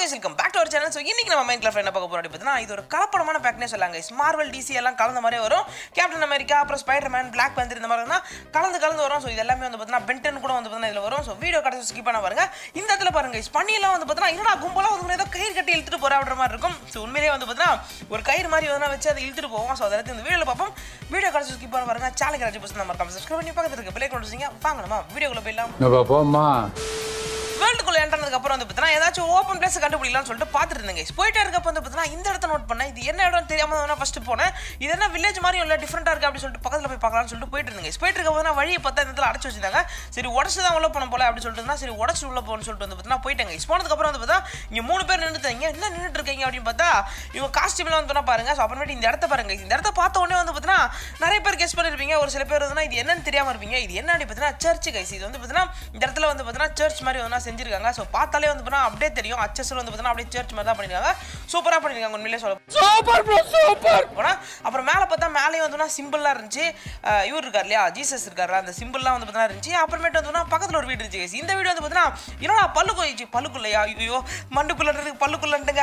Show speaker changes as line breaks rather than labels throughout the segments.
Guys welcome back to our channel so இன்னைக்கு நம்ம mind கிளாஃப் என்ன பார்க்க போறோம் பார்த்தீங்கன்னா இது ஒரு கலப்படமான பேக்னே சொல்லாங்க மார்வல் டிசி எல்லாம் கலந்த மாதிரி வரும் கேப்டன் அமெரிக்கா அப்புறம் ஸ்பைடர் மேன் பிளாக் பேந்தர் இந்த மாதிரி தான் கலந்து கலந்து வரும் ஸோ இது எல்லாமே வந்து பார்த்தீங்கன்னா பென்டன் கூட வந்து பார்த்தீங்கன்னா இதில் வரும் ஸோ வீடியோ கடைசி ஸ்கிப் பண்ண பாருங்க இந்த இடத்துல பாருங்க guys, பனியெல்லாம் வந்து பார்த்தீங்கன்னா என்னடா கும்பலாக வந்து ஏதோ கயிறு கட்டி இழுத்துட்டு போற அப்படின்ற மாதிரி இருக்கும் ஸோ உண்மையிலேயே வந்து பார்த்தீங்கன்னா ஒரு கயிறு மாதிரி வந்து வச்சு அதை இழுத்துட்டு போவோம் ஸோ அதை இந்த வீடியோவில் பார்ப்போம் வீடியோ கடைசி ஸ்கிப் பண்ண பாருங்க சேனல் ராஜி பஸ் நம்ம மறக்காம சப்ஸ்கிரைப் பண்ணி பக்கத்துல இருக்க பிள்ளை கொண்டு வச்சிங்க வாங்க நம்ம வீடியோக்குள்ள போயிடலாம்
நம்ம போம்மா
வேர்ல்டுக்குள்ள என்ட்ரதுக்கு அப்புறம் வந்து பார்த்தீங்கன்னா ஏதாச்சும் ஓப்பன் பிளேஸ் கண்டுபிடிக்கலாம்னு சொல்லிட்டு பார்த்துட்டு இருந்தேங்க போயிட்டே இருக்கப்ப வந்து பார்த்தீங்கன்னா இந்த இடத்த நோட் பண்ணேன் இது என்ன இடம் தெரியாம தான் ஃபர்ஸ்ட் போனேன் இது என்ன வில்லேஜ் மாதிரி இல்லை டிஃப்ரெண்டாக இருக்கு அப்படின்னு சொல்லிட்டு பக்கத்தில் போய் பார்க்கலாம்னு சொல்லிட்டு போயிட்டு இருந்தேங்க போயிட்டு இருக்க போது வழியை பார்த்தா இந்த இடத்துல அடைச்சு வச்சிருந்தாங்க சரி உடச்சு தான் உள்ள போன போல அப்படின்னு சொல்லிட்டு இருந்தா, சரி உடச்சு உள்ள போகணும்னு சொல்லிட்டு வந்து பார்த்தீங்கன்னா போயிட்டாங்க போனதுக்கு அப்புறம் வந்து பார்த்தா இங்க மூணு பேர் நின்றுட்டாங்க என்ன நின்றுட்டு இருக்கீங்க அப்படின்னு பார்த்தா இவங்க காஸ்டியூம்லாம் வந்து பார்த்தா பாருங்க ஸோ அப்புறமேட்டு இந்த இடத்த பாருங்க இந்த இடத்த பார்த்த உடனே வந்து பார்த்தீங்கன்னா நிறைய பேர் கெஸ் பண்ணிருப்பீங்க ஒரு சில பேர் வந்து இது என்னன்னு தெரியாம இருப்பீங்க இது என்ன அப்படின்னு பார்த்தீங்கன்னா சர்ச் கைஸ் இது வந்து பார்த்தீங்கன்னா இந்த இடத்துல வந்து பார்த்தீங்கன்னா சர்ச் மாதிரி வந்து செஞ்சிருக்காங்க ஸோ பார்த்தாலே வந்து பார்த்தீங்கன்னா அப்படியே தெரியும் அச்சஸ்ல வந்து பார்த்தீங்கன்னா அப்படியே சர்ச் மாதிரி தான் பண்ணிருக்காங்க சூப்பராக பண்ணிருக்காங்க உண்மையிலே சொல்ல
சூப்பர் ப்ரோ சூப்பர்
போனா அப்புறம் மேலே பார்த்தா மேலேயும் வந்து சிம்பிளாக இருந்துச்சு அஹ் இவர் இருக்கார் இல்லையா ஜீசஸ் இருக்காரு அந்த சிம்பிள்லாம் வந்து பார்த்தீங்கன்னா இருந்துச்சு அப்புறமேட்டு வந்து பக்கத்தில் ஒரு வீடு இருந்துச்சு guys. இந்த வீடு வந்து பார்த்தீங்கன்னா என்னடா பல்லு கோயிச்சு பல்லுக்குள்ளையா ஐயோ மண்டுக்குள்ள இருக்கு பல்லுக்குள்ளண்டுங்க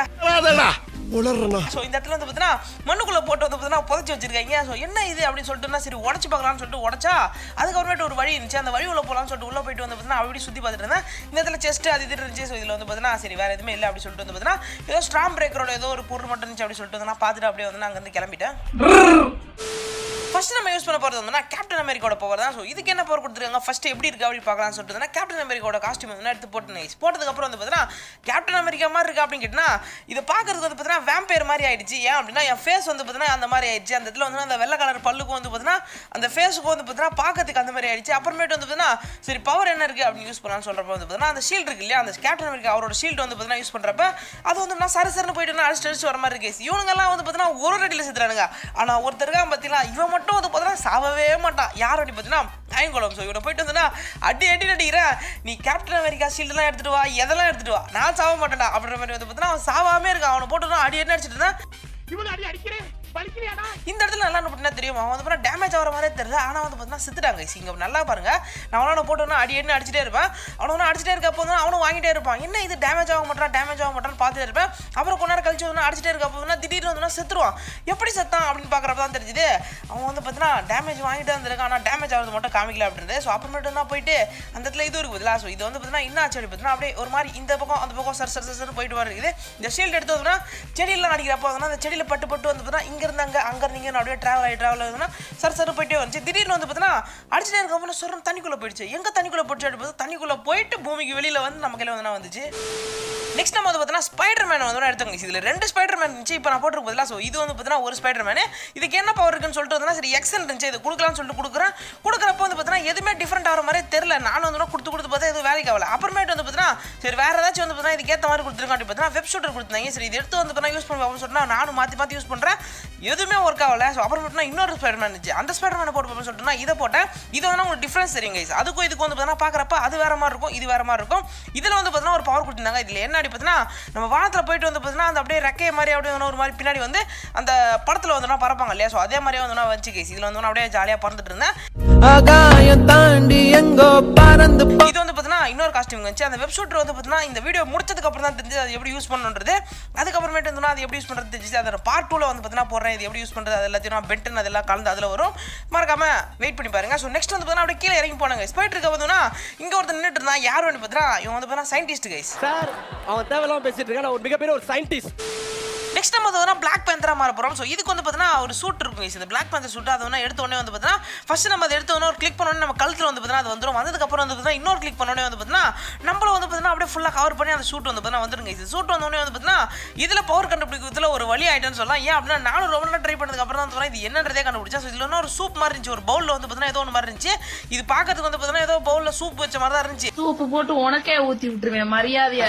உளறனா
ஸோ இந்த இடத்துல வந்து பார்த்தீங்கன்னா மண்ணுக்குள்ளே போட்டு வந்து பார்த்தீங்கன்னா புதைச்சி வச்சிருக்காங்க ஸோ என்ன இது அப்படின்னு சொல்லிட்டுனா சரி உடச்சி பார்க்கலாம்னு சொல்லிட்டு உடச்சா அதுக்கப்புறமேட்டு ஒரு வழி இருந்துச்சு அந்த வழி உள்ள போகலாம்னு சொல்லிட்டு உள்ள போயிட்டு வந்து பார்த்தீங்கன்னா அப்படி சுற்றி பார்த்துட்டு இருந்தேன் இந்த இடத்துல செஸ்ட் அது இது இருந்துச்சு ஸோ இதில் வந்து பார்த்தீங்கன்னா சரி வேறு எதுவுமே இல்லை அப்படின்னு சொல்லிட்டு வந்து பார்த்தீங்கன்னா ஏதோ ஸ்ட்ராம் பிரேக்கரோட ஏதோ ஒரு பொருள் மட்டும் இருந்துச்சு அப்படி சொல்லிட்டு வந்து நான் பார்த்துட்டு அப்படியே வந்து நான் அங்கேருந்து கிளம்பிட்டேன் ஃபர்ஸ்ட் நம்ம யூஸ் பண்ண போகிறது வந்து கேப்டன் அமெரிக்காவோட பவர் தான் ஸோ இதுக்கு என்ன பவர் கொடுத்துருக்காங்க ஃபர்ஸ்ட் எப்படி இருக்கு அப்படி பார்க்கலாம்னு சொல்லிட்டு தான் கேப்டன் அமெரிக்காவோட காஸ்டியூம் வந்து எடுத்து போட்டு நைஸ் போட்டதுக்கு அப்புறம் வந்து பார்த்தீங்கன்னா கேப்டன் அமெரிக்கா மாதிரி இருக்கு அப்படின்னு கேட்டினா இது பார்க்கறதுக்கு வந்து பார்த்தீங்கன்னா வேம்பயர் மாதிரி ஆயிடுச்சு ஏன் அப்படின்னா என் ஃபேஸ் வந்து பார்த்தீங்கன்னா அந்த மாதிரி ஆயிடுச்சு அந்த இடத்துல வந்து அந்த வெள்ளை கலர் பல்லுக்கும் வந்து பார்த்தீங்கன்னா அந்த ஃபேஸுக்கும் வந்து பார்த்தீங்கன்னா பார்க்கறதுக்கு அந்த மாதிரி ஆயிடுச்சு அப்புறமேட்டு வந்து பார்த்தீங்கன்னா சரி பவர் என்ன இருக்கு அப்படின்னு யூஸ் பண்ணலாம்னு சொல்றப்ப வந்து பார்த்தீங்கன்னா அந்த ஷீல்டு இருக்கு இல்லையா அந்த கேப்டன் அமெரிக்கா அவரோட ஷீல்டு வந்து பார்த்தீங்கன்னா யூஸ் பண்றப்ப அது வந்து நான் சர சரன்னு போயிட்டு நான் அடிச்சு அடிச்சு வர மாதிரி இருக்கு இவனுங்கெல்லாம் வந்து பார்த்தீங்கன்னா ஒரு அடியில் செத்துறானுங்க ஆனால் ஒருத்தருக்கா பார்த்தீங்கன்னா இவன் மட்டும் வந்து பார்த்தீங்கன்னா சாவவே மாட்டான் யார் அப்படி பார்த்தீங்கன்னா ஐங்குளம் ஸோ இவனை போயிட்டு வந்தனா அடி அடி அடிக்கிறேன் நீ கேப்டன் அமெரிக்கா ஷீல்டுலாம் எடுத்துட்டு வா எதெல்லாம் எடுத்துட்டு வா நான் சாவ மாட்டேன்டா அப்படின்ற மாதிரி வந்து பார்த்தீங்கன்னா அவன் சாவாமே இருக்கான் அவனை போட்டு அடி அடி அடிச்சிட்டு இருந்தான்
இவனை அடி அடிக்கிறேன் பலிக்கிறியாடா
இந்த இடத்துல நல்லா என்ன தெரியும் அவன் வந்து பார்த்தா டேமேஜ் ஆகிற மாதிரியே தெரியல ஆனால் வந்து பார்த்தீங்கன்னா செத்துட்டாங்க See, இங்க நல்லா பாருங்க நான் அவனை போட்டோன்னா அடி அடி அடிச்சிட்டே இருப்பேன் அவனை ஒன்று அடிச்சிட்டே இருக்கப்போ வந்து அவனும் வாங்கிட்டே இருப்பான் என்ன இது டேமேஜ் ஆக மாட்டான் டேமேஜ் ஆக மாட்டான்னு பார்த்துட்டே இருப்பேன் அப்புறம் கொஞ்ச நேரம் கழிச்சு வந்து அடிச்சிட்டே இருக்கப்போ வந்து திடீர்னு வந்து செத்துருவான் எப்படி செத்தான் அப்படின்னு பார்க்குறப்ப தான் தெரிஞ்சுது அவன் வந்து பார்த்தீங்கன்னா டேமேஜ் வாங்கிட்டு வந்திருக்கான் ஆனால் டேமேஜ் ஆகிறது மட்டும் காமிக்கல அப்படின்றது ஸோ அப்புறமேட்டு தான் போயிட்டு அந்த இடத்துல இது இருக்குது பதிலா ஸோ இது வந்து பார்த்தீங்கன்னா என்ன ஆச்சு அப்படி பார்த்தீங்கன்னா அப்படியே ஒரு மாதிரி இந்த பக்கம் அந்த பக்கம் சர் சர் சர் போயிட்டு வர இருக்குது இந்த ஷீல்டு எடுத்து வந்து செடியெல்லாம் அடிக்கிறப்போ வந்து அந்த செடியில் பட்டு பட்டு வந்து பார்த்தீங்கன்னா இங்கேருந்து அங்கே அங்கே இருந்து இங்கே அப்படியே ட்ராவல் ஆகி ட்ராவல் ஆகுதுன்னா சர் சர் போயிட்டே வந்துச்சு திடீர்னு வந்து பார்த்தீங்கன்னா அடிச்சுட்டே இருக்கப்போ சொரம் தண்ணிக்குள்ளே போயிடுச்சு எங்கே தண்ணிக்குள்ளே போயிடுச்சு அப்படி பார்த்தா தண்ணிக்குள்ளே போயிட்டு பூமிக்கு வெளியில் வந்து நம்ம கையில் வந்து வந்துச்சு நெக்ஸ்ட் நம்ம வந்து பார்த்தீங்கன்னா ஸ்பைடர் மேன் வந்து எடுத்துங்க இதில் ரெண்டு ஸ்பைடர் மேன் இருந்துச்சு இப்போ நான் போட்டிருக்க பதிலாக ஸோ இது வந்து பார்த்தீங்கன்னா ஒரு ஸ்பைடர் மேனு இதுக்கு என்ன பவர் இருக்குன்னு சொல்லிட்டு வந்தா சரி எக்ஸன் இருந்துச்சு இது கொடுக்கலாம்னு சொல்லிட்டு கொடுக்குறேன் கொடுக்குறப்போ வந்து பார்த்தீங்கன்னா எதுவுமே டிஃப்ரெண்ட் ஆகிற மாதிரி தெரியல நானும் வந்து கொடுத்து கொடுத்து பார்த்தா எதுவும் வேலைக்கு ஆகல அப்புறமேட்டு வந்து பார்த்தீங்கன்னா சரி வேறு ஏதாச்சும் வந்து பார்த்தீங்கன்னா இதுக்கேற்ற மாதிரி கொடுத்துருக்கான் அப்படி பார்த்தீங்கன்னா வெப் ஷூட்டர் கொடுத்தாங்க சரி இது எடுத்து வந்து பார்த்தீங்கன்னா யூஸ் பண்ணுவோம் சொல்லிட்டு நான் நானும் மாற்றி மாற்றி யூஸ் பண்ணுறேன் எதுவுமே ஒர்க் ஆகல ஸோ அப்புறமேட்டு இன்னொரு ஸ்பைடர் மேன் இருந்துச்சு அந்த ஸ்பைடர் மேனை போட்டு பார்ப்போம்னு சொல்லிட்டு நான் இதை போட்டேன் இது வந்து உங்களுக்கு டிஃப்ரென்ஸ் தெரியும் guys. அதுக்கும் இதுக்கும் வந்து பார்த்தீங்கன்னா பார்க்குறப்ப அது வேற மாதிரி இருக்கும் இது வேற மாதிரி இருக்கும் இதில் வந்து பார்த்தீங்கன்னா ஒரு பவர் கொடுத்துருந்தாங்க இதில் என்ன அப்படி பார்த்தீங்கன்னா நம்ம வானத்தில் போயிட்டு வந்து பார்த்தீங்கன்னா அந்த அப்படியே ரெக்கைய மாதிரி அப்படியே வந்து ஒரு மாதிரி பின்னாடி வந்து அந்த படத்தில் வந்து பறப்பாங்க இல்லையா ஸோ அதே மாதிரியே வந்து வச்சு கேஸ் இதில் வந்து நான் அப்படியே ஜாலியாக பறந்துட்டு இருந்தேன்
ஆகாயம் தாண்டி எங்கோ பறந்து போ-
இது வந்து பார்த்தீங்கன்னா இன்னொரு காஸ்டியூம் வந்துச்சு அந்த வெப் ஷூட்டர் வந்து பார்த்தீங்கன்னா இந்த வீடியோ முடிச்சதுக்கு அப்புறம் தான் தெரிஞ்சு அது எப்படி யூஸ் பண்ணுன்றது அதுக்கப்புறமேட்டு வந்து அது எப்படி யூஸ் பண்ணுறது தெரிஞ்சு அதை பார்ட் டூவில் வந்து பார்த்தீங்கன்னா போடுறேன் இது எப்படி யூஸ் பண்ணுறது அது எல்லாத்தையும் நான் பென்டன் அதெல்லாம் கலந்து அதில் வரும் மறக்காம வெயிட் பண்ணி பாருங்க ஸோ நெக்ஸ்ட் வந்து பார்த்தீங்கன்னா அப்படியே கீழே இறங்கி போனாங்க ஸ்பைட் இருக்க பார்த்தோம்னா இங்கே ஒருத்தர் நின்றுட்டு இருந்தான் யார் வந்து பார்த்தீங்கன்னா இவன் வந்து பார்த்தீங்கன்னா சயின்டிஸ்ட் கைஸ்
சார் அவன் தேவையில்லாம பேசிட்டு இருக்கான் நான் ஒரு மிகப்பெரிய ஒரு சயின்டிஸ்ட்
நெக்ஸ்ட் நம்ம வந்து பிளாக் பேந்தரா மாற போகிறோம் ஸோ இதுக்கு வந்து பார்த்தீங்கன்னா ஒரு சூட் இருக்கும் guys. இந்த பிளாக் பேந்தர் சூட் அதை வந்து எடுத்த உடனே வந்து பார்த்தீங்கன்னா ஃபர்ஸ்ட் நம்ம அதை எடுத்த உடனே ஒரு கிளிக் பண்ணோடனே நம்ம கழுத்தில் வந்து பார்த்தீங்கன்னா அது வந்துடும் வந்ததுக்கப்புறம் வந்து பார்த்தீங்கன்னா இன்னொரு கிளிக் பண்ணோடனே வந்து பார்த்தீங்கன்னா நம்மளும் வந்து பார்த்தீங்கன்னா அப்படியே ஃபுல்லாக கவர் பண்ணி அந்த சூட் வந்து பார்த்தீங்கன்னா வந்துருங்க இது சூட் வந்தோடனே வந்து பார்த்தீங்கன்னா இதில் பவர் கண்டுபிடிக்கிறதுல ஒரு வழி ஆயிட்டேன்னு சொல்லலாம் ஏன் அப்படின்னா நானும் ரொம்ப நேரம் ட்ரை பண்ணதுக்கு அப்புறம் தான் வந்து இது என்னன்றதே கண்டுபிடிச்சேன் ஸோ இதில் ஒரு சூப் மாதிரி இருந்துச்சு ஒரு பவுலில் வந்து பார்த்தீங்கன்னா ஏதோ ஒன்று மாதிரி இருந்துச்சு இது பார்க்கறதுக்கு வந்து பார்த்தீங்கன்னா ஏதோ பவுலில் சூப் வச்ச மாதிரி தான் இருந்துச்சு
சூப்பு போட்டு உனக்கே ஊத்தி விட்டுருவேன் மரியாதையா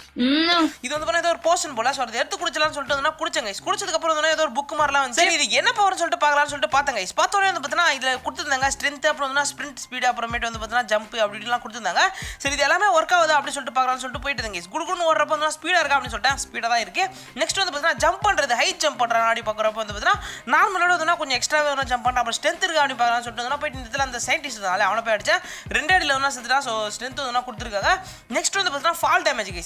ம்
இது வந்து பார்த்தா ஏதோ ஒரு போர்ஷன் போல ஸோ அதை எடுத்து குடிச்சலாம்னு சொல்லிட்டு வந்து குடிச்சேன் கைஸ் குடிச்சதுக்கு அப்புறம் வந்து ஏதோ ஒரு புக் மாதிரிலாம் வந்து சரி இது என்ன பவர்னு சொல்லிட்டு பார்க்கலாம்னு சொல்லிட்டு பார்த்தேன் கைஸ் பார்த்தோன்னே வந்து பார்த்தீங்கன்னா இதில் கொடுத்துருந்தாங்க ஸ்ட்ரென்த் அப்புறம் வந்து ஸ்ப்ரிண்ட் ஸ்பீடு அப்புறமேட்டு வந்து பார்த்தீங்கன்னா ஜம்ப் அப்படி இப்படிலாம் கொடுத்துருந்தாங்க சரி இது எல்லாமே ஒர்க் ஆகுது அப்படி சொல்லிட்டு பார்க்கலாம்னு சொல்லிட்டு போயிட்டு இருந்தேன் கைஸ் குடுக்குன்னு ஓடுறப்ப வந்து ஸ்பீடாக இருக்கா அப்படின்னு சொல்லிட்டு ஸ்பீடாக தான் இருக்கு நெக்ஸ்ட் வந்து பார்த்தீங்கன்னா ஜம்ப் பண்ணுறது ஹைட் ஜம்ப் பண்ணுறாங்க அப்படி பார்க்குறப்ப வந்து பார்த்தீங்கன்னா நார்மலோட வந்து கொஞ்சம் எக்ஸ்ட்ரா வேணும் ஜம்ப் பண்ண அப்புறம் ஸ்ட்ரென்த் இருக்கா அப்படி பார்க்கலாம்னு சொல்லிட்டு வந்து போயிட்டு இந்த இடத்துல அந்த சயின்டிஸ்ட் இருந்தாலே அவனை போய் அடிச்சேன் ரெண்டு அடியில் வந்து செத்துட்டா ஸோ ஸ்ட்ரென்த் வந்து கொடுத்துருக்காங்க நெக்ஸ்ட் வந்து பார்த்தீங்கன்னா ஃபால் டேமேஜ் கேஸ் இதுவுமே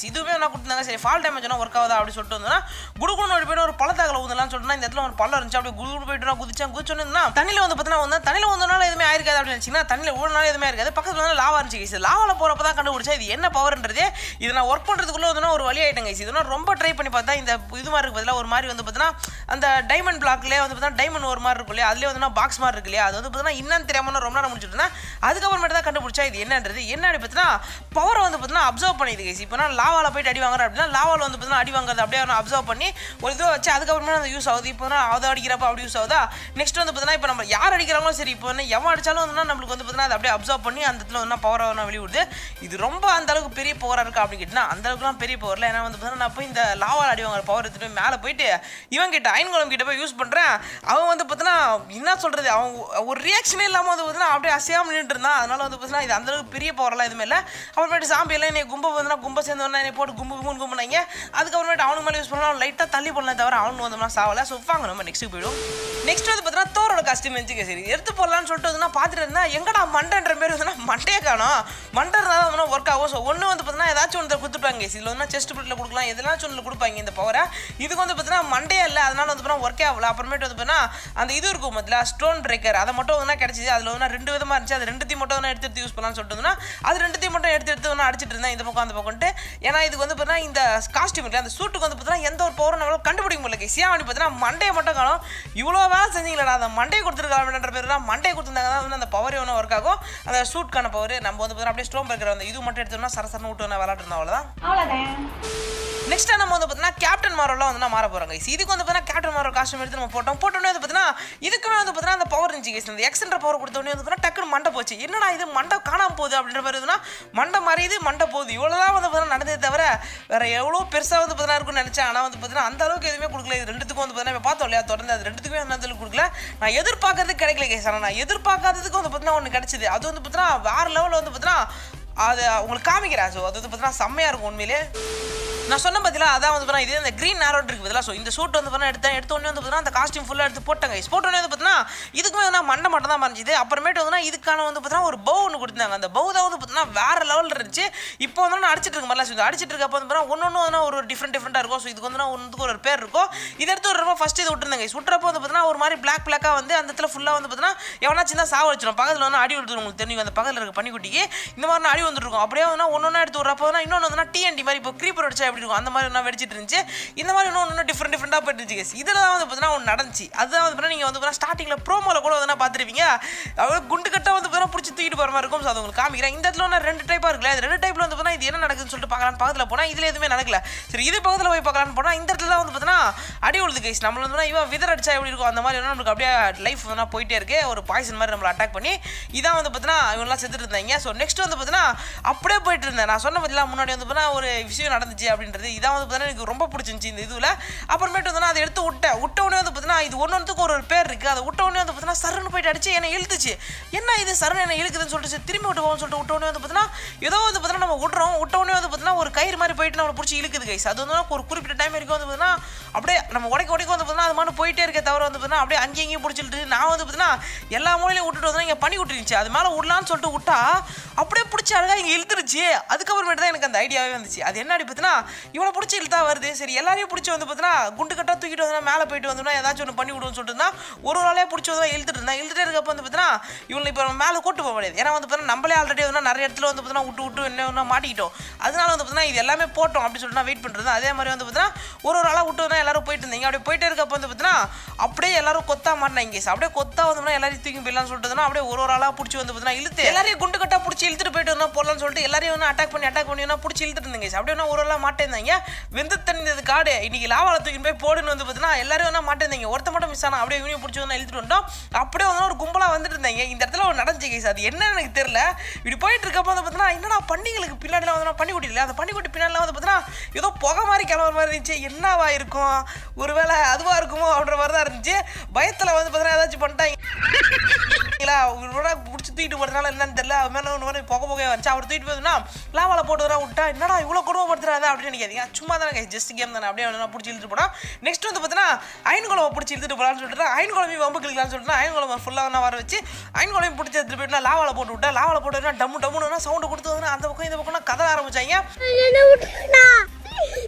வந்து கொடுத்தாங்க சரி ஃபால் டேமேஜ் ஒர்க் ஆகுதா அப்படி சொல்லிட்டு வந்தோம்னா குடுகுடு ஓடி போயிட்டு ஒரு பள்ளத்தாக்கில் ஊந்தலாம்னு சொல்லிட்டு இந்த இடத்துல ஒரு பள்ளம் இருந்துச்சு அப்படி குடு போயிட்டு நான் குதிச்சேன் குதிச்சோன்னா தண்ணியில் வந்து பார்த்தீங்கன்னா வந்து தண்ணியில் வந்தனால எதுவுமே ஆயிருக்காது அப்படின்னு நினச்சிங்கன்னா தண்ணியில் ஊழனால எதுவுமே இருக்காது பக்கத்தில் வந்து லாவா இருந்துச்சு guys. லாவால போகிறப்ப தான் கண்டுபிடிச்சா இது என்ன பவர்ன்றது இது நான் ஒர்க் பண்ணுறதுக்குள்ள வந்து ஒரு வழி ஆயிட்டேங்க guys. இது நான் ரொம்ப ட்ரை பண்ணி பார்த்தா இந்த இது மாதிரி இருக்கு பதிலாக ஒரு மாதிரி வந்து பார்த்தீங்கன்னா அந்த டைமண்ட் பிளாக்லேயே வந்து பார்த்தீங்கன்னா டைமண்ட் ஒரு மாதிரி இருக்கும் இல்லையா அதுலேயே வந்து பாக்ஸ் மாதிரி இருக்கு இல்லையா அது வந்து பார்த்தீங்கன்னா என்னன்னு தெரியாம நான் ரொம்ப நேரம் முடிச்சுட்டு இருந்தேன் அதுக்கப்புறமேட்டு தான் கண்டுபிடிச்சா இது என்னன்றது என்ன அப்படி பார்த்தீங்கன்னா பவரை வந்து பார்த்தீங்கன்னா அப்சர்வ் பண்ணிது கைஸ் இப்போ நான் லாவால போயிட்டு அடி வாங்குறேன் அப்படின்னா லாவால வந்து பார்த்தீங்கன்னா அடி வாங்குறது அப்படியே நான் அப்சர்வ் பண்ணி ஒரு இதை வச்சு அதுக்கப்புறமே அது யூஸ் ஆகுது இப்போ நான் அதை அடிக்கிறப்ப அப்படி யூஸ் ஆகுதா நெக்ஸ்ட் வந்து பார்த்தீங்கன்னா இப்போ நம்ம யார் அடிக்கிறாங்களோ சரி இப்போ வந்து எவன் அடிச்சாலும் வந்து நம்மளுக்கு வந்து பார்த்தீங்கன்னா அதை அப்படியே அப்சர்வ் பண்ணி அந்த இடத்துல வந்து பவரை நான் வெளியிடுது இது ரொம்ப அந்த அளவுக்கு பெரிய பவராக இருக்கா அப்படின்னு கேட்டினா அந்த அளவுக்குலாம் பெரிய பவரில் ஏன்னா வந்து பார்த்தீங்கன்னா நான் போய் இந்த லாவால் அடி வாங்குற பவர் எடுத்துட்டு போய் மேலே போயிட்டு இவன் கிட்ட ஐன்குளம் கிட்ட போய் யூஸ் பண்ணுறேன் அவன் வந்து பார்த்தீங்கன்னா என்ன சொல்கிறது அவன் ஒரு ரியாக்ஷனே இல்லாமல் வந்து பார்த்தீங்கன்னா அப்படியே அசையாமல் நின்றுட்டு இருந்தான் அதனால வந்து பார்த்தீங்கன்னா இது அந்த அளவுக்கு பெரிய பவர்லாம் எதுவுமே இல்லை அப்புறமேட்டு சாம்பி எல்லாம் என்னை கும்ப வந்து கும்ப சேர்ந்தவொடனே என்னை போட்டு கும்பு கும்பு கும்பினாங்க அதுக்கப்புறமேட்டு அவனுக்கு மேலே யூஸ் பண்ணலாம் லைட்டாக தள்ளி பண்ணலாம் தவிர அவனு வந்தோம்னா சாவல ஸோ வாங்க நம்ம நெக்ஸ்ட் போயிடும் நெக்ஸ்ட் வந்து பார்த்தீங்கன்னா தோரோட காஸ்டியூம் இருந்துச்சு சரி எடுத்து போடலான்னு சொல்லிட்டு வந்து நான் பார்த்துட்டு இருந்தேன் எங்கடா மண்டன்ற பேர் வந்து மண்டையே காணும் மண்டை இருந்தால் தான் வந்து ஒர்க் ஆகும் ஸோ ஒன்று வந்து பார்த்தீங்கன்னா ஏதாச்சும் ஒன்று கொடுத்துருப்பாங்க இதில் வந்து செஸ்ட் பிட்டில் கொடுக்கலாம் எதனாச்சும் ஒன்று கொடுப்பாங்க இந்த பவரை இதுக்கு வந்து பார்த்தீங்கன்னா மண்டே இல்லை அதனால வந்து பார்த்தீங்கன்னா ஒர்க்கே ஆகல அப்புறமேட்டு வந்து பார்த்தீங்கன்னா அந்த இது இருக்கும் மத்தியில் ஸ்டோன் பிரேக்கர் அதை மட்டும் வந்து கிடச்சிது அதில் வந்து ரெண்டு விதமாக இருந்துச்சு அது ரெண்டுத்தையும் மட்டும் வந்து எடுத்து எடுத்து யூஸ் பண்ணலாம்னு சொல்லிட்டு இருந்தேன்னா அது ரெண்டுத்தையும் மட்டும் எடுத்து எடுத்து வந்து அடிச்சிட்டு இருந்தேன் இந்த பக்கம் அந்த பக்கம்ட்டு ஏன்னா இதுக்கு வந்து பார்த்தீங்கன்னா இந்த காஸ்டியூம் இல்லை அந்த சூட்டுக்கு வந்து பார்த்தீங்கன்னா எந்த ஒரு பவரும் நம்மளால கண்டுபிடிக்க முடியல கேசியா அப்படி பார்த்தீங்கன்னா மண்டையை மட்டும் காணும் இவ்வளோ வேலை செஞ்சீங்களா அந்த மண்டையை கொடுத்துருக்காங்கன்ற பேர் தான் மண்டையை கொடுத்துருந்தாங்க தான் வந்து அந்த பவர் ஒன்று ஒர்க் ஆகும் அந்த சூட்கான பவர் நம்ம வந்து பார்த்தீங்கன்னா அப்படியே ஸ்டோன் பிரேக்கர் அந்த இது மட்டும் எடுத்தோம்னா சரசரன்னு விட்டு வந்து விளாட்டு இருந்தோம் அவ்வளோதான் நெக்ஸ்ட் நம்ம வந்து பார்த்தீங்கன்னா கேப்டன் மாரோலாம் வந்து நான் மாற போகிறோம் கைஸ் இதுக்கு வந்து பார்த்தீங்கன்னா கேப்டன் மாரோ காஸ்டியூம் எடுத்து நம்ம போட்டோம் போட்டோன்னே வந்து பார்த்தீங்கன்னா இதுக்குமே வந்து பார்த்தீங்கன்னா அந்த பவர் இருந்துச்சு கைஸ் இந்த எக்ஸ்ன்ற பவர் கொடுத்தோடனே வந்து பார்த்தீங்கன்னா டக்குனு மண்டை போச்சு என்னடா இது மண்டை காணாம போகுது அப்படின்ற மாதிரி இருந்ததுன்னா மண்டை மறையுது மண்டை போகுது இவ்வளோதான் வந்து பார்த்தீங்கன்னா நடந்ததே தவிர வேற எவ்வளோ பெருசாக வந்து பார்த்தீங்கன்னா இருக்கும்னு நினச்சேன் ஆனால் வந்து பார்த்தீங்கன்னா அந்த அளவுக்கு எதுவுமே கொடுக்கல இது ரெண்டுத்துக்கும் வந்து பார்த்தீங்கன்னா இப்ப பார்த்தோம் இல்லையா தொடர்ந்து அது ரெண்டுத்துக்குமே அந்த அளவுக்கு கொடுக்கல நான் எதிர்பார்க்கறதுக்கு கிடைக்கல கைஸ் ஆனால் நான் எதிர்பார்க்காததுக்கு வந்து பார்த்தீங்கன்னா ஒன்று கிடைச்சிது அது வந்து பார்த்தீங்கன்னா வேற லெவலில் வந்து பார்த்தீங்கன்னா அது உங்களுக்கு காமிக்கிறேன் ஸோ அது வந்து பார்த்தீங்கன்னா செம்மையாக இருக்கும் உண்மையிலே நான் சொன்ன பார்த்தீங்களா அதான் வந்து பார்த்தீங்கன்னா இது இந்த க்ரீன் நேரோட் இருக்கு பதிலாக ஸோ இந்த சூட் வந்து பார்த்தீங்கன்னா எடுத்தேன் எடுத்த உடனே வந்து பார்த்தீங்கன்னா அந்த காஸ்டியூம் ஃபுல்லாக எடுத்து போட்டாங்க போட்ட உடனே வந்து பார்த்தீங்கன்னா இதுக்குமே வந்து மண்டை மட்டும் தான் மறைஞ்சிது அப்புறமேட்டு வந்து இதுக்கான வந்து பார்த்தீங்கன்னா ஒரு பவு ஒன்று கொடுத்தாங்க அந்த பவு தான் வந்து பார்த்தீங்கன்னா வேற லெவலில் இருந்துச்சு இப்போ வந்து நான் அடிச்சிட்டு இருக்க மாதிரிலாம் சொல்லி அடிச்சிட்டு இருக்கப்போ வந்து பார்த்தீங்கன்னா ஒன்று ஒன்று ஒரு டிஃப்ரெண்ட் டிஃப்ரெண்ட்டாக இருக்கும் ஸோ இதுக்கு வந்து ஒன்றுக்கு ஒரு பேர் இருக்கும் இதை எடுத்து ஒரு ரொம்ப ஃபஸ்ட் இது விட்டுருந்தாங்க சுட்டுறப்போ வந்து பார்த்தீங்கன்னா ஒரு மாதிரி பிளாக் பிளாக்காக வந்து அந்த இடத்துல ஃபுல்லாக வந்து பார்த்தீங்கன்னா எவனாச்சும் தான் சாவ வச்சிடும் பக்கத்தில் வந்து அடி விடுறது உங்களுக்கு தெரியும் அந்த பக்கத்தில் இருக்க பனிக்குட்டிக்கு இந்த மாதிரி அடி வந்துருக்கும் அப்படியே வந்து ஒன்று ஒன்றா எடுத்து விட்றப்போ தான் இன்னொன்று வந்து டிஎன்டி மாதிரி இப்போ க்ரீப்பர் அடிச்சா எப்படி இருக்கும் அந்த மாதிரி நான் வெடிச்சிட்டு இருந்துச்சு இந்த மாதிரி இன்னும் இன்னும் டிஃப்ரெண்ட் டிஃப்ரெண்ட்டாக போயிட்டு இருந்துச்சு guys. இதில் தான் வந்து பார்த்தீங்கன்னா ஒன்று நடந்துச்சு அதுதான் வந்து பார்த்தீங்கன்னா நீங்கள் வந்து பார்த்தீங்கன்னா ஸ்டார்டிங்கில் ப்ரோமோவில் கூட வந்து பார்த்துருப்பீங்க அதாவது குண்டு கட்டாக வந்து பார்த்தீங்கன்னா பிடிச்சி தூக்கிட்டு போகிற மாதிரி இருக்கும் ஸோ அது உங்களுக்கு காமிக்கிறேன் இந்த இடத்துல ஒன்று ரெண்டு டைப்பாக இருக்குல்ல இந்த ரெண்டு டைப்பில் வந்து பார்த்தீங்கன்னா இது என்ன நடக்குதுன்னு சொல்லிட்டு பார்க்கலான்னு பக்கத்தில் போனால் இதில் எதுவுமே நடக்கல சரி இது பக்கத்தில் போய் பார்க்கலான்னு போனால் இந்த இடத்துல தான் வந்து பார்த்தீங்கன்னா அடி உழுது கைஸ் நம்மள வந்து பார்த்தீங்கன்னா இவன் விதர் அடிச்சா எப்படி இருக்கும் அந்த மாதிரி வந்து நம்மளுக்கு அப்படியே லைஃப் வந்து போயிட்டே இருக்கு ஒரு பாய்சன் மாதிரி நம்மளை அட்டாக் பண்ணி இதான் வந்து பார்த்தீங்கன்னா இவங்கெல்லாம் செத்துட்டு இருந்தாங்க ஸோ நெக்ஸ்ட் வந்து பார்த்தீங்கன்னா அப்படியே போயிட்டு இருந்தேன் நான் சொன்ன பார்த்தீங்களா முன்னாடி வந்து பார்த்தீங்கன்னா ஒரு விஷயம் நடந்துச்சு அப்படின்றது இதான் வந்து பார்த்தீங்கன்னா எனக்கு ரொம்ப பிடிச்சிருந்துச்சு இந்த இதுவில் அப்புறமேட்டு வந்து நான் அதை எடுத்து விட்டேன் விட்ட உடனே வந்து பார்த்தீங்கன்னா இது ஒன்று ஒன்றுக்கு ஒரு ஒரு பேர் இருக்குது அதை விட்ட உடனே வந்து பார்த்தீங்கன்னா சருன்னு போயிட்டு அடிச்சு என்னை இழுத்துச்சு என்ன இது சரண் என்ன இழுக்குதுன்னு சொல்லிட்டு சரி, திரும்பி விட்டு போகணும்னு சொல்லிட்டு விட்ட உடனே வந்து பார்த்தீங்கன்னா ஏதோ வந்து பார்த்தீங்கன்னா நம்ம விட்றோம் விட்ட உடனே வந்து பார்த்தீங்கன்னா ஒரு கயிறு மாதிரி போயிட்டு நம்மளை பிடிச்சி இழுக்குது கைஸ் அது வந்து ஒரு குறிப்பிட்ட டைம் வரைக்கும் வந்து பார்த்தீங்கன்னா அப்படியே நம்ம உடைக்க உடைக்க வந்து பார்த்தீங்கன்னா அது மாதிரி போயிட்டே இருக்க தவிர வந்து பார்த்தீங்கன்னா அப்படியே அங்கேயும் இங்கேயும் பிடிச்சிட்டு நான் வந்து பார்த்தீங்கன்னா எல்லா மூலையிலையும் விட்டுட்டு வந்து இங்கே பண்ணி விட்டுருந்துச்சு அது மேலே விடலான்னு சொல்லிட்டு விட்டா அப்படியே பிடிச்சி அழகாக இங்கே இழுத்துருச்சு அதுக்கப்புறமேட்டு தான் எனக்கு அந்த ஐடியாவே வந்துச்சு அது என்ன அப்படி பார்த்தீங்கன்னா இவ்வளோ பிடிச்சி இழுத்தா வருது சரி எல்லாரையும் பிடிச்சி வந்து பார்த்தீங்கன்னா குண்டு கட்டாக தூக்கிட்டு வந்து மேலே போயிட்டு வந்தோம்னா ஏதாச்சும் ஒன்று பண்ணி விடுவோம்னு சொல்லிட்டு இருந்தா ஒரு ஒரு ஆளையே பிடிச்சி வந்து இழுத்துட்டு இருந்தா இழுத்துட்டே இருக்கப்போ வந்து பார்த்தீங்கன்னா இவங்களை இப்போ நம்ம மேலே கூட்டு போக முடியாது ஏன்னா வந்து பார்த்தீங்கன்னா நம்மளே ஆல்ரெடி வந்து நிறைய இடத்துல வந்து பார்த்தீங்கன்னா விட்டு விட்டு என்ன ஒன்றா மாட்டிக்கிட்டோம் அதனால வந்து பார்த்தீங்கன்னா இது எல்லாமே போட்டோம் அப்படி சொல்லிட்டு நான் வெயிட் பண்ணுறது அதே மாதிரி வந்து பார்த்தீங்கன்னா ஒரு ஒரு ஆளாக விட்டு வந்து எல்லாரும் போயிட்டு இருந்தீங்க அப்படியே போயிட்டே இருக்கப்போ வந்து பார்த்தீங்கன்னா அப்படியே எல்லாரும் கொத்தா மாட்டினாங்க அப்படியே கொத்தா வந்தோம்னா எல்லாரையும் தூக்கி போயிடலாம்னு சொல்லிட்டு அப்படியே ஒரு ஒரு ஆளாக பிடிச்சி வந்து பார்த்தீங்கன்னா இழுத்து எல்லாரையும் குண்டு கட்டா பிடிச்சி இழுத்துட்டு போயிட்டு வந்தா போடலாம்னு சொல்லிட்டு எல்லாரையும் வந்து அட்டாக் பண்ணி அட்டாக் பண்ணி பிடிச்சி இழுத்துட்டு இருந்தீங்க அப்படியே வந்து ஒரு ஆளாக மாட்டேந்தாங்க வெந்து தண்ணி காடு இன்னைக்கு லாவால தூக்கி போய் போடுன்னு வந்து பார்த்தீங்கன்னா எல்லாரும் வந்து மாட்டேந்தீங்க ஒருத்த மட்டும் மிஸ் ஆனா அப்படியே இவனையும் பிடிச்சி வந்து இழுத்துட்டு வந்தோம் அப்படியே வந்து ஒரு கும்பலாக வந்துட்டு இருந்தாங்க இந்த இடத்துல ஒரு நடந்துச்சு கேஸ் அது என்னன்னு எனக்கு தெரியல இப்படி போயிட்டு இருக்கப்போ வந்து பார்த்தீங்கன்னா என்னடா பண்டிகளுக்கு பின்னாடிலாம் வந்து பண்ணி குட்டில அந்த பண்ணி குட்டி பின்னாடிலாம் வந்து பார்த்தீங்கன்னா ஏதோ புகை மாதிரி கிளம்புற மாதிரி இருந்துச்சு என்னவா இருக்கும் ஒருவேளை அதுவா இருக்குமோ அப்படின்ற மாதிரி தான் இருந்துச்சு பயத்தில் வந்து பார்த்தீங்கன்னா ஏதாச்சும் பண்ணிட்டாங்க இல்லைங்களா இவரோட பிடிச்சி தூக்கிட்டு போகிறதுனால என்னன்னு தெரியல அவன் மேலே ஒன்று மாதிரி புகை புகையாக வந்துச்சு அவர் தூக்கிட்டு போயிருந்தா லாவால போட்டு வர விட்டா என்னடா இவ்வளோ கொடுமைப்படுத்துறாங்க அப்படின்னு நினைக்காதீங்க சும்மா தானே ஜஸ்ட் கேம் தானே அப்படியே வந்து பிடிச்சி இழுத்துட்டு போனா நெக்ஸ்ட் வந்து பார்த்தீங்கன்னா அயன் குழம்பு பிடிச்சி இழுத்துட்டு போகலான்னு சொல்லிட்டு அயன் குழம்பு வம்பு கிளிக்கலாம்னு சொல்லிட்டு அயன் குழம்பு ஃபுல்லாக நான் வர வச்சு அயன் குழம்பு பிடிச்சி எடுத்துட்டு போயிட்டு லாவால போட்டு விட்டா லாவால போட்டு டம்மு டம்முன்னு சவுண்டு கொடுத்து வந்து அந்த பக்கம் இந்த பக்கம் கதை ஆரம்பிச்சாங்க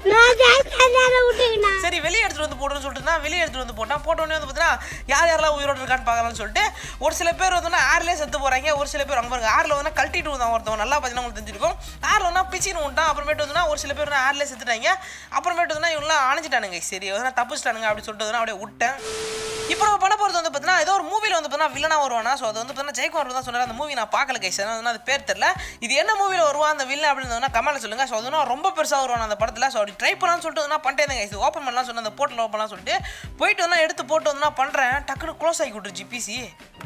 சரி வெளியே எடுத்துட்டு வந்து போடுன்னு சொல்லிட்டு தான் வெளியே எடுத்துட்டு வந்து போட்டான் போட்ட உடனே வந்து பார்த்தீங்கன்னா யார் யாரெல்லாம் உயிரோடு இருக்கான்னு பார்க்கலாம்னு சொல்லிட்டு ஒரு சில பேர் வந்து ஏர்லேயே செத்து போறாங்க ஒரு சில பேர் அங்கே பாருங்க ஏர்ல வந்து கழட்டிட்டு வந்தான் ஒருத்தவன் நல்லா பார்த்தீங்கன்னா உங்களுக்கு தெரிஞ்சிருக்கும் ஏர்ல வந்து பிச்சின்னு விட்டான் அப்புறமேட்டு வந்து ஒரு சில பேர் ஏர்லேயே செத்துட்டாங்க அப்புறமேட்டு வந்து இவங்களாம் அணைஞ்சிட்டானுங்க சரி வந்து தப்பிச்சிட்டானுங்க அப்படின்னு சொல்லிட்டு வந்து அப்படியே விட்டேன் இப்போ நம்ம பண்ண போகிறது வந்து பார்த்தீங்கன்னா ஏதோ ஒரு மூவியில் வந்து பார்த்தீங்கன்னா வில்லனாக வருவானா ஸோ அது வந்து பார்த்தீங்கன்னா ஜெயக்குமார் தான் சொன்னார் அந்த மூவி நான் பார்க்கல கைஸ் வந்து அது பேர் தெரியல இது என்ன மூவியில் வருவான் அந்த வில்லன் அப்படின்னு கமெண்ட்ல சொல்லுங்க ஸோ அது வந்து ரொம்ப பெருசாக வருவான் அந்த படத்தில் ஸோ அப்படி ட்ரை பண்ணலாம்னு சொல்லிட்டு வந்து நான் பண்ணிட்டேன் கைஸ் ஓப்பன் பண்ணலாம் சொன்ன அந்த போர்ட்டல் ஓப்பன் பண்ணலாம் சொல்லிட்டு போயிட்டு வந்து எடுத்து போட்டு வந்து நான் பண்ணுறேன் டக்குனு க்ளோஸ் ஆகி விட்டுருச்சு பிசி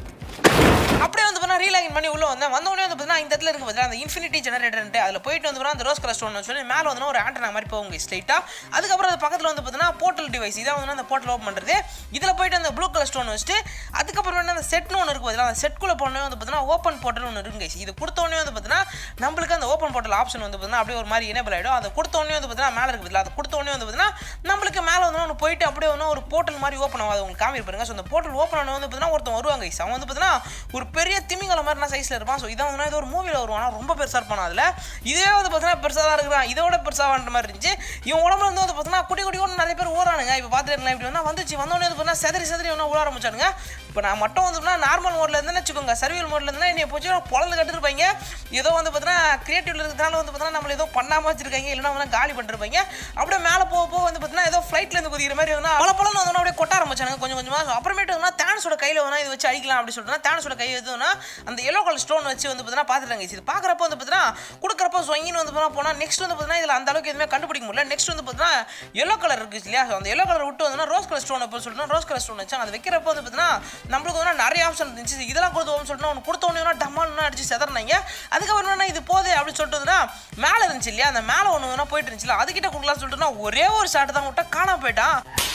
அப்படியே வந்து பார்த்தா ரீலாகின் பண்ணி உள்ள வந்தேன் வந்த உடனே வந்து பார்த்தீங்கன்னா இந்த இடத்துல இருக்கு பார்த்தீங்கன்னா அந்த இன்ஃபினிட்டி ஜெனரேட்டர்ன்ட்டு அதில் போயிட்டு வந்து பார்த்தீங்கன்னா அந்த ரோஸ் கலர் ஸ்டோன் சொல்லி மேலே வந்து ஒரு ஆண்டனா மாதிரி போகுங்க ஸ்ட்ரைட்டாக அதுக்கப்புறம் அது பக்கத்தில் வந்து பார்த்தீங்கன்னா போர்ட்டல் டிவைஸ் இதான் வந்து அந்த போர்ட்டல் ஓப்பன் பண்ணுறது இதில் போயிட்டு அந்த ப்ளூ கலர் ஸ்டோன் வச்சுட்டு அதுக்கப்புறம் வந்து அந்த செட்னு ஒன்று இருக்கு பார்த்தீங்கன்னா அந்த செட்குள்ளே போனே வந்து பார்த்தீங்கன்னா ஓப்பன் போர்ட்டல் ஒன்று இருக்குங்க இது கொடுத்த உடனே வந்து பார்த்தீங்கன்னா நம்மளுக்கு அந்த ஓப்பன் போர்ட்டல் ஆப்ஷன் வந்து பார்த்தீங்கன்னா அப்படியே ஒரு மாதிரி எனேபிள் ஆகிடும் அதை கொடுத்த உடனே வந்து பார்த்தீங்கன்னா மேலே இருக்குது இல்லை அதை கொடுத்த உடனே வந்து பார்த்தீங்கன்னா நம்மளுக்கு மேலே வந்து ஒன்று போயிட்டு அப்படியே வந்து ஒரு போர்ட்டல் மாதிரி ஓப்பன் ஆகும் அது உங்களுக்கு காமி பாருங்க ஸோ அந்த போர்ட்டல் ஓப்பன் ஆன வந்து பார்த்தீங்கன்னா ஒருத்தன் வருவாங்க guys. அவன் வந்து பார்த்தீங்கன்னா ஒரு பெரிய திமிங்கல மாதிரி நான் சைஸில் இருப்பான் ஸோ இதான் வந்து ஏதோ ஒரு மூவியில் வருவான் ஆனா ரொம்ப பெருசாக இருப்பான் அதில் இதே வந்து பார்த்தீங்கன்னா பெருசாக தான் இருக்கிறான் இதோட பெருசாக மாதிரி இருந்துச்சு இவன் உடம்புல வந்து வந்து பார்த்தீங்கன்னா குட்டி குட்டி கூட நிறைய பேர் ஓடுறானுங்க இப்போ பார்த்துருக்கலாம் இப்படி வந்து வந்துச்சு வந்தோடனே வந்து பார்த்தீங்கன்னா செதறி செதறி ஒன்று ஓட ஆரம்பிச்சானுங்க இப்போ நான் மட்டும் வந்து நார்மல் மோட்ல இருந்தேன்னு வச்சுக்கோங்க சர்வியல் மோட்ல இருந்தா என்னை போச்சு பொழந்து கட்டுருப்பாங்க ஏதோ வந்து பார்த்தீங்கன்னா கிரியேட்டிவ்ல இருக்கிறதுனால வந்து பார்த்தீங்கன்னா நம்மள ஏதோ பண்ணாம வச்சிருக்காங்க இல்லைன்னா வந்து காலி பண்ணிருப்பாங்க அப்படியே மேலே போக போக வந்து பார்த்தீங்கன்னா ஏதோ ஃப்ளைட்ல இருந்து குதிக்கிற மாதிரி வந்து பல பழம் வந்து அப்படியே கொட்ட ஆரம்பிச்சானுங்க கொஞ்சம் கொஞ்சமா So அப்புறமேட்டு வந்து தேனஸோட கையில வேணா இது வச்சு அடிக்கலாம் அப்படி சொல்லிட்டு தேனஸோட கை எதுனா அந்த எல்லோ கலர் ஸ்டோன் வச்சு வந்து பார்த்தீங்கன்னா பார்த்துட்டாங்க இது பார்க்குறப்ப வந்து பார்த்தீங்கன்னா கொடுக்குறப்ப சொங்கின்னு வந்து பார்த்தீங்கன்னா போனால் நெக்ஸ்ட் வந்து பார்த்தீங்கன்னா இதில் அந்த அளவுக்கு எதுவுமே கண்டுபிடிக்க முடியல நெக்ஸ்ட் வந்து பார்த்தீங்கன்னா எல்லோ கலர் இருக்கு இல்லையா So அந்த எல்லோ கலர் விட்டு வந்து ரோஸ் கலர் ஸ்டோன் அப்போ சொல்லிட்டு ரோஸ் கலர் ஸ்டோன் வச்சு அது வைக்கிறப்ப வந்து பார்த்தீங்கன்னா நம்மளுக்கு வந்து நிறைய ஆப்ஷன் இருந்துச்சு இதெல்லாம் கொடுத்தோம்னு சொல்லிட்டு ஒன்று கொடுத்த உடனே டமால்னு அடிச்சு செதறினாங்க அதுக்கப்புறம் என்ன இது போதே அப்படின்னு சொல்லிட்டு வந்துன்னா மேலே இருந்துச்சு இல்லையா அந்த மேலே ஒன்று வேணா போயிட்டு இருந்துச்சுல அதுக்கிட்ட கொடுக்கலாம்னு சொல்லிட்டுனா ஒரே ஒரு ஷாட் தான் விட்டா காணாம போயிட்டான்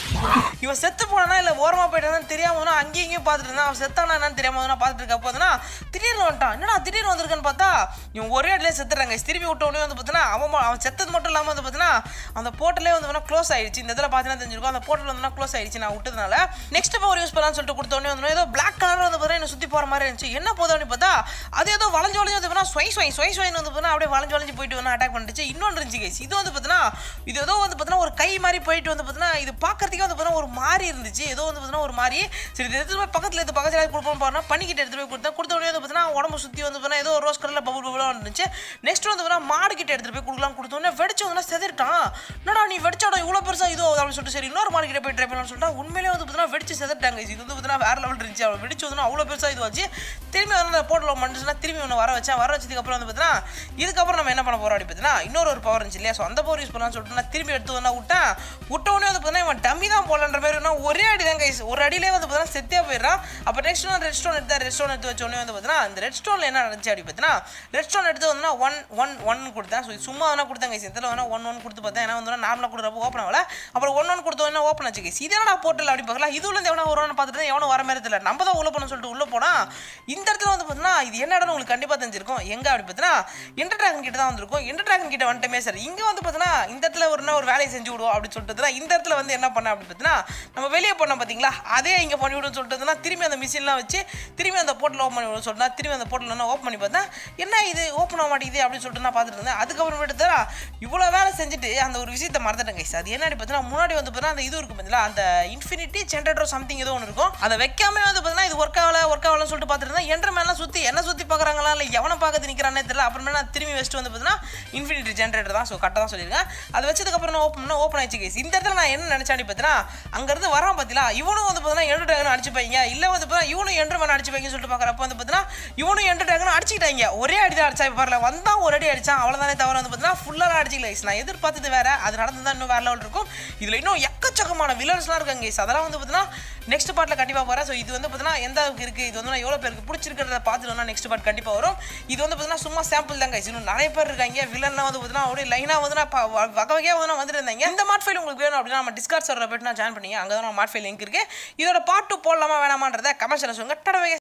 இவன் செத்து போனானா இல்லை ஓரமாக போயிட்டானு தெரியாம வந்து அங்கேயும் இங்கேயும் பார்த்துட்டு இருந்தான் அவன் செத்தானா என்னன்னு தெரியாம வந்து பார்த்துட்டு இருக்க போதுனா திடீர்னு வந்துட்டான் என்னடா திடீர்னு வந்திருக்கான்னு பார்த்தா இவன் ஒரே இடத்துல செத்துறாங்க திரும்பி விட்ட உடனே வந்து பார்த்தீங்கன்னா அவன் ம- அவன் செத்தது மட்டும் இல்லாமல் வந்து பார்த்தீங்கன்னா அந்த போர்ட்டலே வந்து க்ளோஸ் ஆயிடுச்சு இந்த இதில் பார்த்தீங்கன்னா தெரிஞ்சிருக்கும் அந்த போர்ட்டல் வந்து க்ளோஸ் ஆயிடுச்சு நான் விட்டதுனால நெக்ஸ்ட் பவர் யூஸ் பண்ணலாம்னு சொல்லிட்டு கொடுத்த உடனே வந்து ஏதோ பிளாக் கலர் வந்து பார்த்தீங்கன்னா என்ன சுற்றி போகிற மாதிரி இருந்துச்சு என்ன போதும் அப்படின்னு பார்த்தா அது ஏதோ வளைஞ்சு வளைஞ்சு வந்து பார்த்தீங்கன்னா ஸ்வை ஸ்வை ஸ்வை ஸ்வைன்னு வந்து பார்த்தீங்கன்னா அப்படியே வளைஞ்சு வளைஞ்சு போயிட்டு வந்து அட்டாக் பண்ணிடுச்சு இன்னொன்று இருந்துச்சு guys. இது வந்து பார்த்தீங்கன்னா இது ஏதோ வந்து பார்த்தீங்கன்னா ஒரு கை மாதிரி போயிட்டு வந்து பார்த்தீங்கன்னா இது பார்க்கறதுக்கே வந்து பார்த்தீங்கன்னா ஒரு மாதிரி இருந்துச்சு ஏதோ வந்து பார்த்தீங்கன்னா ஒரு மாதிரி சரி இது எடுத்து போய் பக்கத்தில் எடுத்து பக்கத்தில் கொடுப்போம் பாருனா பண்ணிக்கிட்டு எடுத்து போய் கொடுத்தேன் கொடுத்த உடனே வந்து பார்த்தீங்கன்னா உடம்பு சுற்றி வந்து பார்த்தீங்கன்னா ஏதோ ரோஸ் கலரில் பபுள் பபுளாக இருந்துச்சு நெக்ஸ்ட் வந்து பார்த்தீங்கன்னா மாடு கிட்ட எடுத்துட்டு போய் கொடுக்கலாம் கொடுத்த உடனே வெடிச்சு வந்து செதறிட்டான் என்னடா நீ வெடிச்சாடா இவ்வளோ பெருசாக இதோ அப்படின்னு சொல்லிட்டு சரி இன்னொரு மாடு கிட்ட போய் ட்ரை பண்ணலாம்னு சொல்லிட்டு உண்மையிலே வந்து பார்த்தீங்கன்னா வெடிச்சு செதறிட்டாங்க இது வந்து பார்த்தீங்கன்னா வேற லெவல் இருந்துச்சு அவள் வெடிச்சு வந்து அவ்வளோ பெருசாக இதுவாச்சு திரும்பி வந்து அந்த போர்ட்டில் மண்டுச்சுன்னா திரும்பி ஒன்று வர வச்சேன் வர வச்சதுக்கப்புறம் வந்து பார்த்தீங்கன்னா இதுக்கப்புறம் நம்ம என்ன பண்ண போகிறோம் அப்படி பார்த்தீங்கன்னா இன்னொரு ஒரு பவர் இருந்துச்சு இல்லையா ஸோ அந்த பவர் யூஸ் பண்ணலாம்னு சொல்லிட்டு நான் திரும்பி எடுத்து வந்து விட்டேன் விட்ட உடனே வந்து பார்த்தீங்கன்னா இவன் டம்மி தான் போலன்ற மாதிரி நான் ஒரே அடி தான் கைஸ் ஒரு அடியிலே வந்து பார்த்தீங்கன்னா செத்தே போயிடுறான் அப்போ ரெட் ஸ்டோன் ரெட் ஸ்டோன் எடுத்தா ரெட் ஸ்டோன் எடுத்து வச்ச உடனே வந்து பார்த்தீங்கன்னா அந்த ரெட் ஸ்டோனில் என்ன நடந்துச்சு அப்படி பார்த்தீங்கன்னா ரெட் ஸ்டோன் எடுத்து வந்து ஒன் ஒன் ஒன் கொடுத்தேன் ஸோ சும்மா வேணா கொடுத்தேன் கைஸ் இதில் வேணா ஒன் ஒன் கொடுத்து பார்த்தேன் ஏன்னா வந்து நார்மலாக கொடுக்குறப்ப ஓப்பன் ஆகல அப்புறம் ஒன் ஒன் கொடுத்த உடனே ஓப்பன் ஆச்சு கைஸ் இதே நான் போட்டல அப்படி பார்க்கலாம் இதுலேருந்து எவனா வருவான்னு பார்த்துட்டு எவனும் வர மாதிரி தெரியல நம்ம தான் உள்ள போகணும்னு சொல்லிட்டு உள்ள போனா இந்த இடத்துல வந்து பார்த்தீங்கன்னா இது என்ன இடம் உங்களுக்கு கண்டிப்பாக தெரிஞ்சிருக்கும் எங்க அப்படி பார்த்தீங்கன்னா இன்டர் டிராகன் கிட்ட தான் வந்திருக்கும் இன்டர் டிராகன் கிட்ட வந்துட்டமே சார் இங்கே வந்து பார்த்தீங்கன்னா இந்த இடத்துல ஒரு நாள் ஒரு வேலையை செஞ்சு விடுவோம் அப்படின்னு சொல்லிட்டு தான் இந்த இடத்துல வந்து என்ன பண்ண அப்படி பார்த்தீங்கன்னா நம்ம வெளியே போனோம் பார்த்தீங்களா அதே இங்கே பண்ணி விடுன்னு சொல்லிட்டு திரும்பி அந்த மிஷின்லாம் வச்சு திரும்பி அந்த போர்ட்டில் ஓப்பன் பண்ணி விடுன்னு சொல்லிட்டு திரும்பி அந்த போர்ட்டில் நான் ஓப்பன் பண்ணி பார்த்தேன் என்ன இது ஓப்பன் ஆக மாட்டேங்குது அப்படின்னு சொல்லிட்டு நான் பார்த்துட்டு இருந்தேன் அதுக்கப்புறமேட்டு தான் இவ்வளோ வேலை செஞ்சுட்டு அந்த ஒரு விஷயத்தை மறந்துட்டேன் கைஸ் அது என்ன பார்த்தீங்கன்னா முன்னாடி வந்து பார்த்தீங்கன்னா அந்த இது இருக்கும் பார்த்தீங்களா அந்த இன்ஃபினிட்டி ஜென்ரேட்டர் சம்திங் ஏதோ ஒன்று இருக்கும் அதை வைக்காம வந்து பார்த்தீங்கன்னா இது ஒர்க் ஆகல ஒர்க் ஆகலன்னு சொல்லிட்டு பார்த்துட்டு இருந்தேன் என்ற மேலாம் சுற்றி என்ன சுற்றி பார்க்குறாங்களா இல்லை எவனை பார்க்கறது நிற்கிறானே தெரியல அப்புறமே நான் திரும்பி வச்சுட்டு வந்து பார்த்தீங்கன்னா இன்ஃபினிட்டி ஜென்ரேட்டர் தான் ஸோ கரெக்டாக தான் சொல்லியிருக்கேன் அதை வச்சதுக்கப்புறம் நான் ஓப்பன் பண்ண ஓப்பன் ஆயிடுச்சு கைஸ் இந்த இடத்துல நான் என்ன நினச்சாடி பார்த்தீங்கன்னா அங்கேருந்து வரான் பார்த்தீங்களா இவனும் வந்து பார்த்தீங்கன்னா எண்டு ட்ராகன் அடிச்சுப்பாங்க இல்லை வந்து பார்த்தீங்கன்னா இவனும் எண்டு மேன் அடிச்சுப்பாங்கன்னு சொல்லிட்டு பார்க்குறப்ப வந்து பார்த்தீங்கன்னா இவனும் எண்டு ட்ராகன் அடிச்சுக்கிட்டாங்க ஒரே அடி தான் அடிச்சா இப்போ பாருல வந்தான் ஒரு அடி அடிச்சான் அவ்வளோதானே தவிர வந்து பார்த்தீங்கன்னா ஃபுல்லாக அடிச்சிக்கல guys. நான் எதிர்பார்த்தது வேற அது நடந்ததா இன்னும் வேற லெவல் இருக்கும் இதில் இன்னும் எக்கச்சக்கமான வில்லன்ஸ்லாம் இருக்காங்க guys. அதெல்லாம் வந்து பார்த்தீங்கன்னா நெக்ஸ்ட் பார்ட்டில் கண்டிப்பாக வரேன் ஸோ இது வந்து பார்த்தீங்கன்னா எந்த அளவுக்கு இருக்குது இது வந்து நான் எவ்வளோ பேருக்கு பிடிச்சிருக்கிறத பார்த்துட்டு நெக்ஸ்ட் பார்ட் கண்டிப்பாக வரும் இது வந்து பார்த்தீங்கன்னா சும்மா சாம்பிள் தான் guys. இன்னும் நிறைய பேர் இருக்காங்க வில்லன்லாம் வந்து பார்த்தீங்கன்னா அப்படியே லைனாக வந்து நான் ப- வ- வகை வகையாக வந்து நான் வந்துட்டு இருந்தாங்க இந்த மாட் ஃபைல் உங்களுக்கு வேணும் அப்படின்னா நம்ம டிஸ்கார்ட் சர்வரை போயிட்டு நான் ஜாயின் பண்ணி அங்கே தான் மாட் ஃபைல் லிங்க் இருக்கு இதோட பார்ட் டூ போடலாமா வேணாமான்றத கமெண்ட்ஸில் சொல்லுங்க டடவை